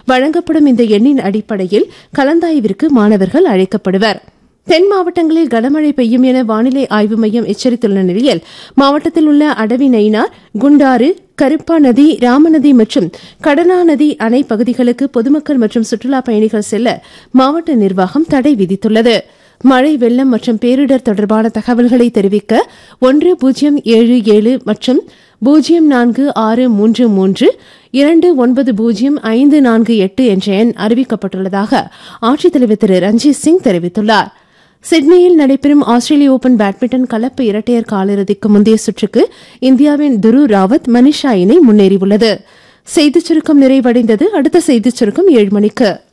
வழங்கப்படும் இந்த எண்ணின் அடிப்படையில் கலந்தாய்விற்கு மாணவர்கள் அழைக்கப்படுவர் தென் மாவட்டங்களில் கனமழை பெய்யும் என வானிலை ஆய்வு மையம் எச்சரித்துள்ள நிலையில் மாவட்டத்தில் உள்ள அடவி நயினார் குண்டாறு கருப்பா நதி ராமநதி மற்றும் கடனா நதி அணை பகுதிகளுக்கு பொதுமக்கள் மற்றும் சுற்றுலா பயணிகள் செல்ல மாவட்ட நிர்வாகம் தடை விதித்துள்ளது மழை வெள்ளம் மற்றும் பேரிடர் தொடர்பான தகவல்களை தெரிவிக்க ஒன்று பூஜ்ஜியம் ஏழு ஏழு மற்றும் பூஜ்ஜியம் நான்கு ஆறு மூன்று மூன்று இரண்டு ஒன்பது பூஜ்ஜியம் ஐந்து நான்கு எட்டு என்ற எண் அறிவிக்கப்பட்டுள்ளதாக ஆட்சித்தலைவர் திரு ரஞ்சித் சிங் தெரிவித்துள்ளார் சிட்னியில் நடைபெறும் ஆஸ்திரேலிய ஓபன் பேட்மிண்டன் கலப்பு இரட்டையர் காலிறுதிக்கு முந்தைய சுற்றுக்கு இந்தியாவின் துரு ராவத் மனிஷா இணை முன்னேறியுள்ளது செய்திச் சுருக்கம் நிறைவடைந்தது அடுத்த செய்திச் சுருக்கம் ஏழு மணிக்கு